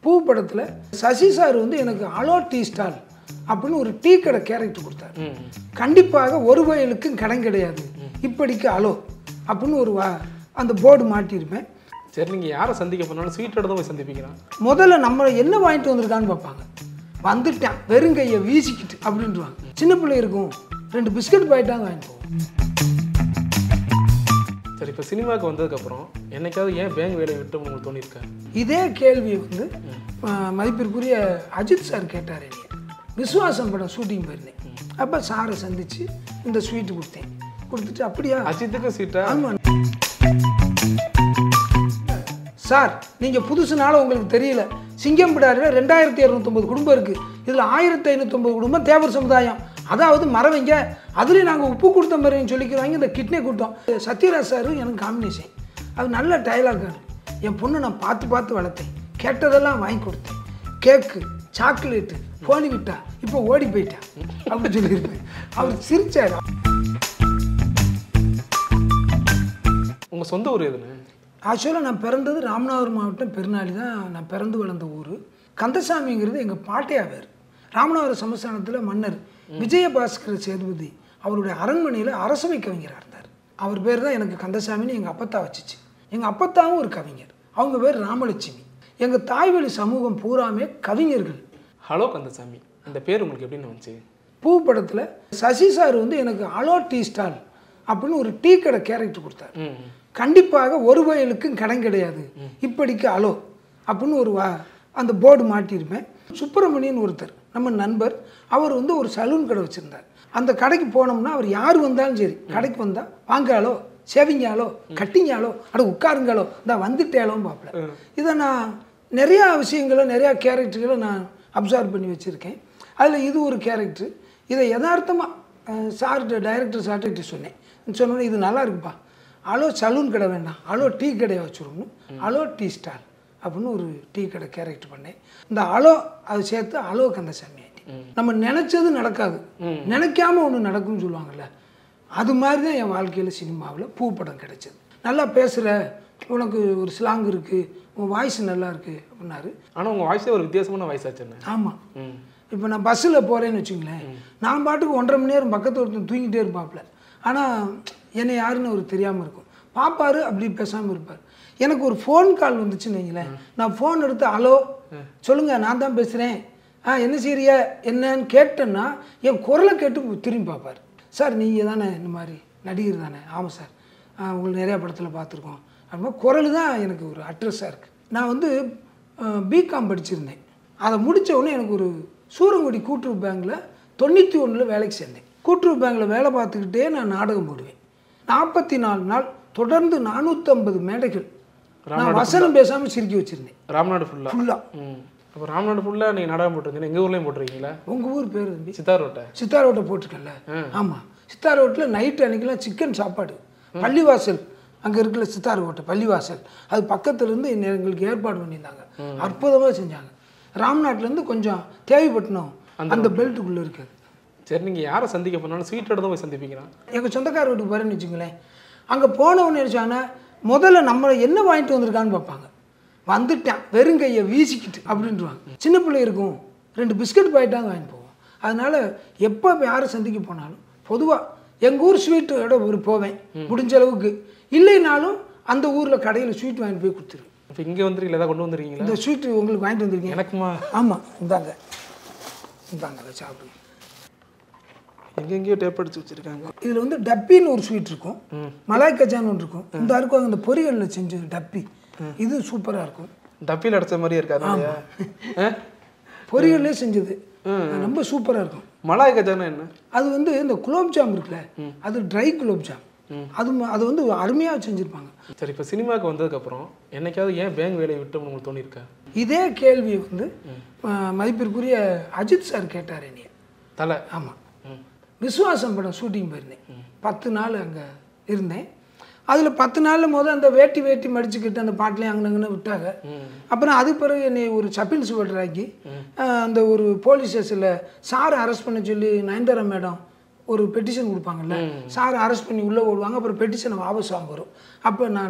பூ படத்தில் சசி சார் வந்து எனக்கு அலோ டீ ஸ்டால் அப்படின்னு ஒரு டீ கடை கேரக்டர் கொடுத்தாரு ம் கண்டிப்பாக ஒரு வயலுக்கும் கடன் கிடையாது இப்படிக்கு அலோ அப்படின்னு ஒரு வா அந்த போர்டு மாட்டியிருப்பேன் சரி நீங்கள் யாரை சந்திக்க போனாலும் ஸ்வீட்டோட தான் போய் சந்திப்பீங்களா முதல்ல நம்ம என்ன வாங்கிட்டு வந்திருக்கான்னு பார்ப்பாங்க வந்துட்டான் வெறுங்கையை வீசிக்கிட்டு அப்படின்ட்டுவாங்க சின்ன பிள்ளை இருக்கும் ரெண்டு பிஸ்கட் பாயிட்டாங்க வாங்கிட்டு போவோம் சரி இப்போ சினிமாவுக்கு வந்ததுக்கப்புறம் என்னைக்காவது ஏன் பேங்க் வேலையை விட்டு உங்களுக்கு தோணியிருக்கா இதே கேள்வியை வந்து அஹ், மதிப்பிற்குரிய அஜித் சார் கேட்டார் என்னைய விசுவாசம் படம் ஷூட்டிங் போயிருந்தேன் அப்போ சாரை சந்தித்து இந்த ஸ்வீட்டு கொடுத்தேன் கொடுத்துட்டு அப்படியா அஜித்துக்கும் ஸ்வீட்டா ஆமாம் சார் நீங்கள் புதுசுனால உங்களுக்கு தெரியல சிங்கம்பிடாரில் ரெண்டாயிரத்தி இரநூத்தொம்பது குடும்பம் இருக்குது இதில் ஆயிரத்தி ஐநூற்றொம்பது குடும்பம் தேவர் சமுதாயம் அதாவது மறவைங்க அதுலேயும் நாங்கள் உப்பு கொடுத்த மாதிரி சொல்லிக்கிறாங்க இந்த கிட்னி கூட்டம் சத்யராஜ் சார் எனக்கு காம்பினேஷன் அது நல்ல டயலாக் என் பொண்ணு நான் பார்த்து பார்த்து வளர்த்தேன் கேட்டதெல்லாம் வாங்கி கொடுத்தேன் கேக்கு சாக்லேட்டு போனி விட்டா இப்போ ஓடி போயிட்டேன் அப்படின்னு சொல்லியிருப்பேன் அவர் சிரிச்சார் உங்கள் சொந்த ஊர் எதுன்னு ஆக்சுவலாக நான் பிறந்தது ராமநாதபுரம் மாவட்டம் பெருநாளி தான் நான் பிறந்து வளர்ந்த ஊர் கந்தசாமிங்கிறது எங்கள் பாட்டையாவர் ராமநாதபுரம் சமஸ்தானத்தில் மன்னர் விஜயபாஸ்கர சேதுபதி அவருடைய அரண்மனையில் அரசவை கவிஞராக இருந்தார் அவர் பேர் தான் எனக்கு கந்தசாமின்னு எங்கள் அப்பத்தா வச்சுச்சு எங்கள் அப்பத்தாவும் ஒரு கவிஞர் அவங்க பேர் ராமலட்சுமி எங்கள் தாய்வழி சமூகம் பூராமே கவிஞர்கள் ஹலோ கந்தசாமி இந்த பேர் உங்களுக்கு எப்படின்னு வந்துச்சு பூ படத்தில் சசி சார் வந்து எனக்கு அலோ டீ ஸ்டால் அப்படின்னு ஒரு டீ கடை கேரக்டர் கொடுத்தாரு ம் கண்டிப்பாக ஒரு வயலுக்கும் கடன் கிடையாது இப்படிக்கு அலோ அப்படின்னு ஒரு வா அந்த போர்டு மாட்டியிருப்பேன் சுப்பிரமணியன் ஒருத்தர் நம்ம நண்பர் அவர் வந்து ஒரு சலூன் கடை வச்சுருந்தார் அந்த கடைக்கு போனோம்னா அவர் யார் வந்தாலும் சரி கடைக்கு வந்தால் வாங்காலோ சேவிங்காலோ கட்டிங்காலோ அட உட்காருங்காலோ இந்த வந்துட்டேலோ பார்ப்பல இதை நான் நிறையா விஷயங்களை நிறையா கேரக்டர்களை நான் அப்சர்வ் பண்ணி வச்சுருக்கேன் அதில் இது ஒரு கேரக்டர் இதை யதார்த்தமாக சார்கிட்ட டைரக்டர் சார்கிட்ட சொன்னேன் சொன்னோன்னே இது நல்லா இருக்குப்பா அலோ சலூன் கடை வேண்டாம் அலோ டீ கடையை வச்சுருக்கணும் அலோ டீ ஸ்டால் அப்படின்னு ஒரு டீ கடை கேரக்டர் பண்ணேன் இந்த அலோ அது சேர்த்து அலோ கந்தசாமி ஆயிட்டேன் நம்ம நினச்சது நடக்காது நினைக்காம ஒன்று நடக்கும்னு சொல்லுவாங்கல்ல அது மாதிரி தான் என் வாழ்க்கையில் சினிமாவில் பூ படம் கிடைச்சது நல்லா பேசுகிற உனக்கு ஒரு ஸ்லாங் இருக்குது உன் வாய்ஸ் நல்லா இருக்குது அப்படின்னாரு ஆனால் உங்கள் வாய்ஸே ஒரு வித்தியாசமான வாய்ஸ் ஆச்சுன்னு ஆமாம் ம் இப்போ நான் பஸ்ஸில் போகிறேன்னு வச்சுங்களேன் நான் பாட்டுக்கு ஒன்றரை மணி நேரம் பக்கத்து ஒருத்தன் தூங்கிட்டே இருப்பாப்புல ஆனால் என்னை யாருன்னு அவருக்கு தெரியாமல் இருக்கும் பார்ப்பாரு அப்படி பேசாமல் இருப்பார் எனக்கு ஒரு ஃபோன் கால் வந்துச்சுன்னு வைங்களேன் நான் ஃபோன் எடுத்து ஹலோ சொல்லுங்கள் நான் தான் பேசுகிறேன் ஆ என்ன செய்றிய என்னன்னு கேட்டேன்னா என் குரலை கேட்டு திரும்பி பார்ப்பார் சார் நீங்கள் தானே இந்த மாதிரி நடிகர் தானே ஆமாம் சார் ஆ, உங்களை நிறையா படத்தில் பார்த்துருக்கோம் அப்படின்னா குரல் தான் எனக்கு ஒரு அட்ரஸாக இருக்குது நான் வந்து பிகாம் படிச்சிருந்தேன் அதை முடிச்ச உடனே எனக்கு ஒரு சூரங்குடி கூட்டுறவு பேங்க்கில் தொண்ணூற்றி ஒன்றில் வேலைக்கு சேர்ந்தேன் கூட்டுறவு பேங்க்கில் வேலை பார்த்துக்கிட்டே நான் நாடகம் போடுவேன் நாற்பத்தி நாலு நாள் தொடர்ந்து நானூற்றம்பது மேடைகள் நான் வசனம் பேசாமல் சிரிக்க வச்சுருந்தேன் ராம்நாடு ஃபுல்லாக ஃபுல்லாக ம் அப்போ ராம்நாடு ஃபுல்லாக நீங்கள் நாடகம் போட்டிருந்தீங்க எங்கள் ஊர்லேயும் போட்டிருக்கீங்களா உங்கள் ஊர் பேர் தம்பி சித்தாரோட்டை சித்தார் ரோட்டை போட்டிருக்கேன்ல ஆமாம் சித்தார் ரோட்டில் நைட் அன்னைக்கெல்லாம் சிக்கன் சாப்பாடு பள்ளிவாசல் அங்கே இருக்கிற சித்தார் கோட்டை பள்ளிவாசல் அது பக்கத்துல இருந்து என்ன- எங்களுக்கு ஏற்பாடு பண்ணியிருந்தாங்க அற்புதமாக செஞ்சாங்க ராம்நாட்டிலேருந்து கொஞ்சம் தேவைப்பட்டணும் அந்த பெல்ட்டுக்குள்ளே இருக்குது சரி நீங்கள் யாரை சந்திக்க போனாலும் ஸ்வீட்டோட தான் போய் சந்திப்பீங்களா எங்கள் சொந்தக்கார வீட்டுக்கு போகிறேன்னு வச்சுங்களேன் அங்கே போனவொன்னு நினச்சாங்கன்னா முதல்ல நம்ம என்ன வாங்கிட்டு வந்திருக்கான்னு பார்ப்பாங்க வந்துட்டான் வெறுங்கையை வீசிக்கிட்டு அப்படின்ட்டுவாங்க சின்ன பிள்ளை இருக்கும் ரெண்டு பிஸ்கட் பாயிட்டாங்க வாங்கிட்டு போவோம் அதனால் எப்போ யாரை சந்திக்க போனாலும் பொதுவாக எங்கள் ஊர் ஸ்வீட்டோட ஒரு போவேன் முடிஞ்ச அளவுக்கு இல்லைனாலும் அந்த ஊரில் கடையில் ஸ்வீட் வாங்கிட்டு போய் கொடுத்துருவேன் இப்போ இங்கே வந்துருக்கீங்களா ஏதாவது கொண்டு வந்திருக்கீங்களா இந்த ஸ்வீட்டு உங்களுக்கு வாங்கிட்டு வந்திருக்கீங்க எனக்குமா ஆமாம் இந்தாங்க இந்தாங்க அதை சாப்பிடுங்க எங்கெங்கேயோ டேப் அடிச்சு வச்சுருக்காங்க இதில் வந்து டப்பின்னு ஒரு ஸ்வீட் இருக்கும் மலாய் கஜான்னு ஒன்று இருக்கும் இந்த இருக்கும் இந்த பொரியலில் செஞ்ச டப்பி இது சூப்பராக இருக்கும் டப்பியில் அடைச்ச மாதிரியே இருக்காது இல்லையா? ஆ? பொரியல்லே செஞ்சது ரொம்ப சூப்பராக இருக்கும் மலாய் கஜானா என்ன அது வந்து இந்த குலோப் ஜாம் இருக்குல்ல அது ட்ரை குலோப் ஜாம் அது ம- அது வந்து அருமையாக செஞ்சுருப்பாங்க சரி இப்போ சினிமாவுக்கு வந்ததுக்கப்புறம் என்னைக்காவது ஏன் பேங்க் வேலையை விட்டு உங்களுக்கு தோணியிருக்கா இதே கேள்வியை வந்து அஹ், மதிப்பிற்குரிய அஜித் சார் கேட்டார் என்னைய தலை ஆமாம் ம் விசுவாசம் படம் ஷூட்டிங் போயிருந்தேன் பத்து நாள் அங்கே இருந்தேன் அதில் பத்து நாளில் முதல் அந்த வேட்டி வேட்டி மடிச்சுக்கிட்டு அந்த பாட்டிலையும் அங்கனங்கன்னு விட்டாங்க அப்புறம் அது பிறகு என்னை ஒரு சப்பில் சுவட்டர் ஆக்கி அஹ், அந்த ஒரு போலீஸ் ஸ்டேஷனில் சாரை அரெஸ்ட் பண்ண சொல்லி நயன்தாரா மேடம் ஒரு பெட்டிஷன் கொடுப்பாங்கல்ல சாரை அரெஸ்ட் பண்ணி உள்ளே ஓடுவாங்க அப்புறம் பெட்டிஷனை வாபஸ் வாங்க வரும் அப்போ நான்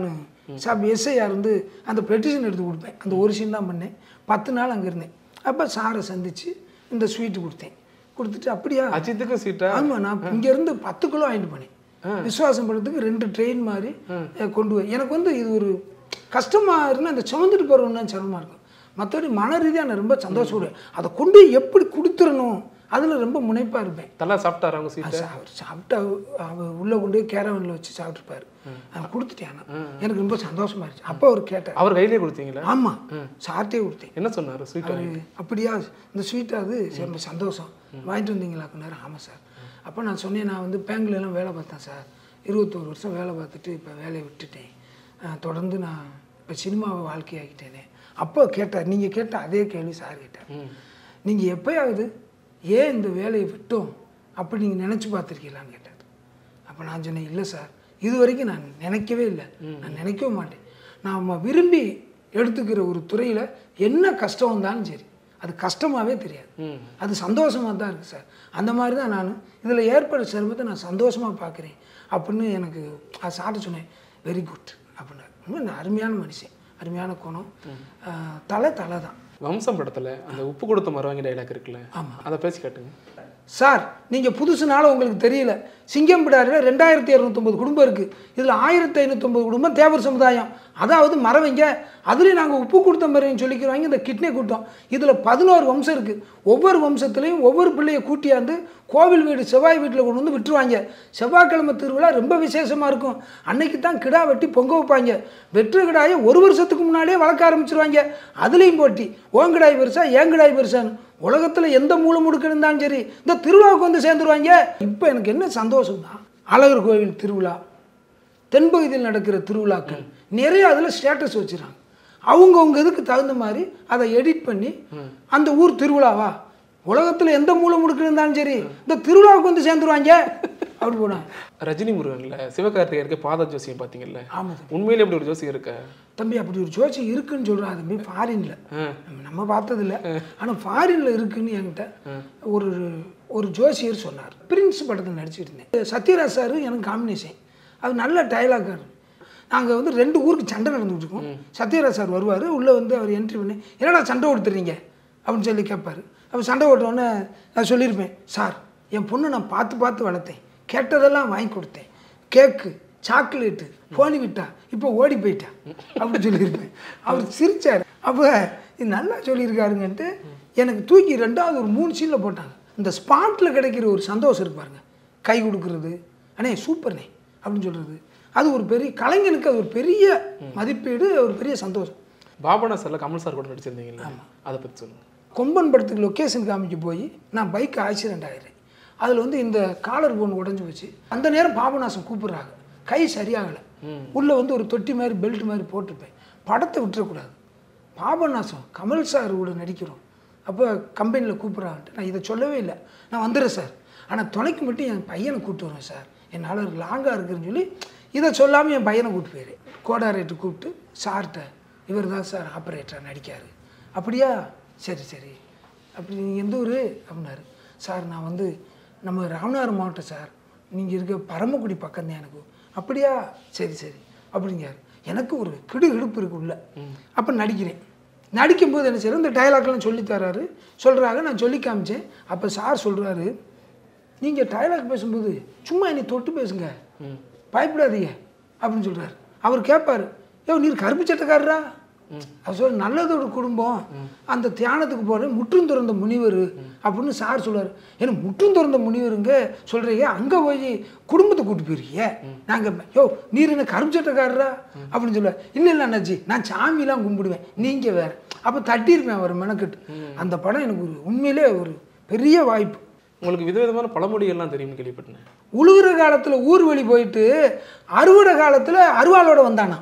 சப் எஸ்ஐஆர் வந்து அந்த பெட்டிஷன் எடுத்து கொடுப்பேன் அந்த ஒரு சீன் தான் பண்ணேன் பத்து நாள் அங்கே இருந்தேன் அப்போ சாரை சந்தித்து இந்த ஸ்வீட்டு கொடுத்தேன் கொடுத்துட்டு அப்படியா அஜித்துக்கும் சீட்டா ஆமாம் நான் இங்கேருந்து பத்து கிலோ வாங்கிட்டு போனேன் விசுவாசம் படுறதுக்கு ரெண்டு ட்ரெயின் மாதிரி அஹ், கொண்டு போய் எனக்கு வந்து இது ஒரு கஷ்டமாக இருந்தால் அந்த சுமந்துட்டு போகிறவங்க தான் சிரமமாக இருக்கும் மற்றபடி மன ரீதியாக நான் ரொம்ப சந்தோஷப்படுவேன் அதை கொண்டு போய் எப்படி கொடுத்துடணும் அதில் ரொம்ப முனைப்பாக இருப்பேன் நல்லா சாப்பிட்டாரு அவங்க சீட்டை அது அவர் சாப்பிட்டு அவர் அவர் உள்ளே கொண்டு போய் கேரவனில் வச்சு சாப்பிட்ருப்பாரு நான் கொடுத்துட்டேன் ஆனா. எனக்கு ரொம்ப சந்தோஷமா இருந்துச்சு அப்போ அவர் கேட்டார் அவர் கையிலே கொடுத்தீங்களா ஆமாம் சார்ட்டே கொடுத்தேன் என்ன சொன்னாரு ஸ்வீட் அவரு, அப்படியா இந்த ஸ்வீட் அது சரி, ரொம்ப சந்தோஷம் வாங்கிட்டு வந்தீங்களா நேரம் ஆமாம் சார் அப்போ நான் சொன்னேன் நான் வந்து பேங்க்ல எல்லாம் வேலை பார்த்தேன் சார் இருபத்தோரு வருஷம் வேலை பார்த்துட்டு இப்போ வேலையை விட்டுட்டேன் அஹ், தொடர்ந்து நான் இப்போ சினிமாவை வாழ்க்கையாக்கிட்டேனே அப்போ கேட்டார் நீங்கள் கேட்ட அதே கேள்வி சார் கேட்டார் நீங்கள் எப்பயாவது ஏன் இந்த வேலையை விட்டோம் அப்படி நீங்கள் நினச்சி பார்த்துருக்கீங்களான்னு கேட்டார் அப்போ நான் சொன்னேன் இல்லை சார் இது வரைக்கும் நான் நினைக்கவே இல்லை நான் நினைக்கவே மாட்டேன் நாம் விரும்பி எடுத்துக்கிற ஒரு துறையில் என்ன கஷ்டம் வந்தாலும் சரி அது கஷ்டமாகவே தெரியாது ம் அது சந்தோஷமாக தான் இருக்குது சார் அந்த மாதிரி தான் நான் இதில் ஏற்படுற சிரமத்தை நான் சந்தோஷமாக பார்க்குறேன் அப்படின்னு எனக்கு அது சாப்பிட்டு சொன்னேன் வெரி குட் அப்படின்னாரு ரொம்ப அருமையான மனுஷன் அருமையான குணம் ஆஹ், தலை தலை தான் வம்சம் படத்துல அந்த உப்பு கொடுத்த மருவாங்கி டைலாக் இருக்குல்ல ஆமாம் அதை பேசி காட்டுங்க சார் நீங்கள் புதுசுனால உங்களுக்கு தெரியல சிங்கம்பிடாரில் ரெண்டாயிரத்தி இரநூத்தொம்பது குடும்பம் இருக்குது இதில் ஆயிரத்தி ஐநூற்றொம்பது குடும்பம் தேவர் சமுதாயம் அதாவது மறவைங்க அதுலேயும் நாங்கள் உப்பு கொடுத்த மறைன்னு சொல்லிக்கிறாங்க இந்த கிட்னி கூட்டம் இதில் பதினோரு வம்சம் இருக்குது ஒவ்வொரு வம்சத்துலேயும் ஒவ்வொரு பிள்ளையை கூட்டியாந்து கோவில் வீடு செவ்வாய் வீட்டில் கொண்டு வந்து விட்டுருவாங்க செவ்வாய்க்கிழமை திருவிழா ரொம்ப விசேஷமாக இருக்கும் அன்னைக்கு தான் கிடா வெட்டி பொங்க வைப்பாங்க வெற்று கிடாயை ஒரு வருஷத்துக்கு முன்னாடியே வளர்க்க ஆரம்பிச்சிருவாங்க அதுலேயும் போட்டி ஓன் கிடாய் பெருசா ஏன் கிடாய் பெருசான்னு உலகத்தில் எந்த மூலை முடுக்கு இருந்தாலும் சரி இந்த திருவிழாவுக்கு வந்து சேர்ந்துருவாங்க இப்போ எனக்கு என்ன சந்தோஷம்னா அழகர் கோவில் திருவிழா தென்பகுதியில் நடக்கிற திருவிழாக்கள் நிறைய அதில் ஸ்டேட்டஸ் வச்சுறாங்க அவங்கவுங்க இதுக்கு தகுந்த மாதிரி அதை எடிட் பண்ணி அந்த ஊர் திருவிழாவா உலகத்தில் எந்த மூலை முடுக்கு இருந்தாலும் சரி இந்த திருவிழாவுக்கு வந்து சேர்ந்துருவாங்க அப்படி போனாங்க ரஜினி முருகன்ல சிவகார்த்திகேயருக்கு பாத ஜோசியம் பார்த்தீங்கல்ல ஆமாம் உண்மையிலே இப்படி ஒரு ஜோசியம் இருக்கா தம்பி அப்படி ஒரு ஜோசி இருக்குன்னு சொல்கிறான் அது போய் ஃபாரினில் ஆ. நம்ம பார்த்ததில்ல ஆனால் ஃபாரினில் இருக்குன்னு என்கிட்ட ஒரு ஒரு ஜோசியர் சொன்னார் பிரின்ஸ் படத்தில் நடிச்சிட்டு இருந்தேன் சத்யராஜ் சார் எனக்கு காம்பினேஷன் அது நல்ல டயலாக்கார் நாங்கள் வந்து ரெண்டு ஊருக்கு சண்டை நடந்துட்டு இருக்கோம் சத்யராஜ் சார் வருவார் உள்ளே வந்து அவர் என்ட்ரி பண்ணி என்னடா சண்டை ஓடுத்துறீங்க அப்படின்னு சொல்லி கேட்பாரு அப்போ சண்டை ஓட்டோன்னே நான் சொல்லியிருப்பேன் சார் என் பொண்ணை நான் பார்த்து பார்த்து வளர்த்தேன் கேட்டதெல்லாம் வாங்கி கொடுத்தேன் கேக்கு சாக்லேட்டு போனி விட்டா இப்போ ஓடி போயிட்டா அப்படின்னு சொல்லியிருப்பேன் அவர் சிரிச்சார் அப்போ இது நல்லா சொல்லியிருக்காருங்கன்ட்டு எனக்கு தூக்கி ரெண்டாவது ஒரு மூணு சீனில் போட்டாங்க இந்த ஸ்பாட்டில் கிடைக்கிற ஒரு சந்தோஷம் இருக்கு பாருங்க கை கொடுக்கறது அண்ணே சூப்பர்ண்ணே அப்படின்னு சொல்கிறது அது ஒரு பெரிய கலைஞனுக்கு அது ஒரு பெரிய மதிப்பீடு ஒரு பெரிய சந்தோஷம் பாபனா சார்ல கமல் சார் கூட நடிச்சிருந்தீங்கல்ல அதை பத்தி சொல்லுங்க கொம்பன் படத்துக்கு லொக்கேஷன் காமிக்க போய் நான் பைக் ஆக்சிடென்ட் ஆகிறேன் அதில் வந்து இந்த காலர் போன் உடஞ்சி போச்சு அந்த நேரம் பாபநாசம் கூப்பிட்றாங்க கை சரியாகலை உள்ளே வந்து ஒரு தொட்டி மாதிரி பெல்ட் மாதிரி போட்டிருப்பேன் படத்தை விட்டுறக்கூடாது பாபநாசம் கமல் சார் கூட நடிக்கிறோம் அப்போ கம்பெனியில் கூப்பிட்றான்ட்டு நான் இதை சொல்லவே இல்லை நான் வந்துடுறேன் சார் ஆனால் துணைக்கு மட்டும் என் பையனை கூப்பிட்டு வருவேன் சார் என்னால் லாங்காக இருக்குன்னு சொல்லி இதை சொல்லாமல் என் பையனை கூப்பிட்டு போயிடுறேன் கோடாரேட்டு கூப்பிட்டு சார்கிட்ட இவர் தான் சார் ஆப்ரேட்டர் நடிக்காரு அப்படியா சரி சரி அப்படி நீங்கள் எந்த ஊர் அப்படின்னாரு சார் நான் வந்து நம்ம ராமநாதபுரம் மாவட்டம் சார் நீங்கள் இருக்க பரமக்குடி பக்கம் தான் எனக்கு அப்படியா சரி சரி அப்படிங்காரு எனக்கு ஒரு கிடு கிடுப்பு இருக்கு உள்ள அப்போ நடிக்கிறேன் நடிக்கும்போது என்ன செய்யறேன் இந்த டயலாக்லாம் சொல்லி தராரு சொல்கிறாங்க நான் சொல்லி காமிச்சேன் அப்போ சார் சொல்கிறாரு நீங்கள் டயலாக் பேசும்போது சும்மா என்னை தொட்டு பேசுங்க பயப்படாதீங்க அப்படின்னு சொல்கிறாரு அவர் கேட்பாரு யோ நீர் கருப்பு சட்டக்காரரா அவர் சொல்ற நல்லதோட குடும்பம் அந்த தியானத்துக்கு போகிற முற்றும் திறந்த முனிவர் அப்படின்னு சார் சொல்லுவார் ஏன்னா முற்றும் திறந்த முனிவருங்க சொல்கிறீங்க அங்கே போய் குடும்பத்தை கூட்டு போயிருக்கீங்க நாங்கள் யோ நீர் என்ன கருப்பு சட்டக்காரரா அப்படின்னு சொல்லுவார் இல்லை இல்லை அண்ணாச்சி நான் சாமிலாம் கும்பிடுவேன் நீங்கள் வேற அப்போ தட்டியிருப்பேன் அவர் மெனக்கெட்டு அந்த படம் எனக்கு ஒரு உண்மையிலே ஒரு பெரிய வாய்ப்பு உங்களுக்கு விதவிதமான பழமொழிகள்லாம் தெரியும்னு கேள்விப்பட்டேன் உழுகுற காலத்தில் ஊர் வழி போயிட்டு அறுவடை காலத்தில் அருவாளோட வந்தானா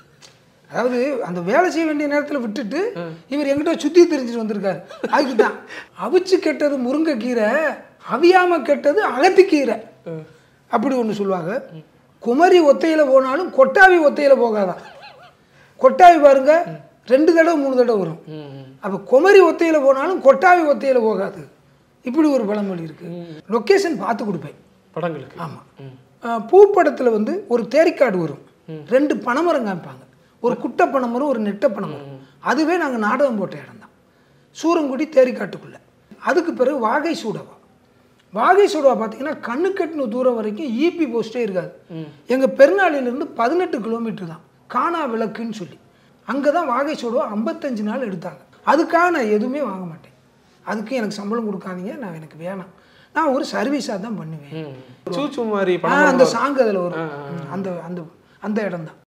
அதாவது அந்த வேலை செய்ய வேண்டிய நேரத்தில் விட்டுட்டு இவர் எங்கிட்ட சுற்றி தெரிஞ்சுட்டு வந்திருக்காரு அதுக்கு தான் அவிச்சு கெட்டது முருங்கைக்கீரை அவியாம கெட்டது அகத்திக்கீரை அப்படி ஒன்று சொல்லுவாங்க குமரி ஒத்தையில் போனாலும் கொட்டாவி ஒத்தையில் போகாதான் கொட்டாவி பாருங்க ரெண்டு தடவை மூணு தடவை வரும் அப்போ குமரி ஒத்தையில் போனாலும் கொட்டாவி ஒத்தையில் போகாது இப்படி ஒரு பழமொழி இருக்கு லொக்கேஷன் பார்த்து கொடுப்பேன் படங்களுக்கு ஆமாம் பூப்படத்தில் வந்து ஒரு தேரிக்காடு வரும் ரெண்டு பனைமரம் காமிப்பாங்க ஒரு குட்டை பனைமரம் ஒரு நெட்டை பனைமரம் அதுவே நாங்கள் நாடகம் போட்ட இடம் தான் சூரங்குடி தேரிக்காட்டுக்குள்ளே அதுக்கு பிறகு வாகை சூடவா வாகை சூடவா பார்த்தீங்கன்னா கண்ணு கட்டின தூரம் வரைக்கும் ஈபி போஸ்ட்டே இருக்காது எங்கள் பெருநாளிலேருந்து பதினெட்டு கிலோமீட்டர் தான் காணா விளக்குன்னு சொல்லி அங்கே தான் வாகை சூடவா ஐம்பத்தஞ்சு நாள் எடுத்தாங்க அதுக்காக நான் எதுவுமே வாங்க மாட்டேன் அதுக்கு எனக்கு சம்பளம் கொடுக்காதீங்க நான் எனக்கு வேணாம் நான் ஒரு சர்வீஸாக தான் பண்ணுவேன் ம். சூச்சு மாதிரி ஆ, படம் அந்த சாங் அதில் வரும் அந்த அந்த அந்த இடம் தான்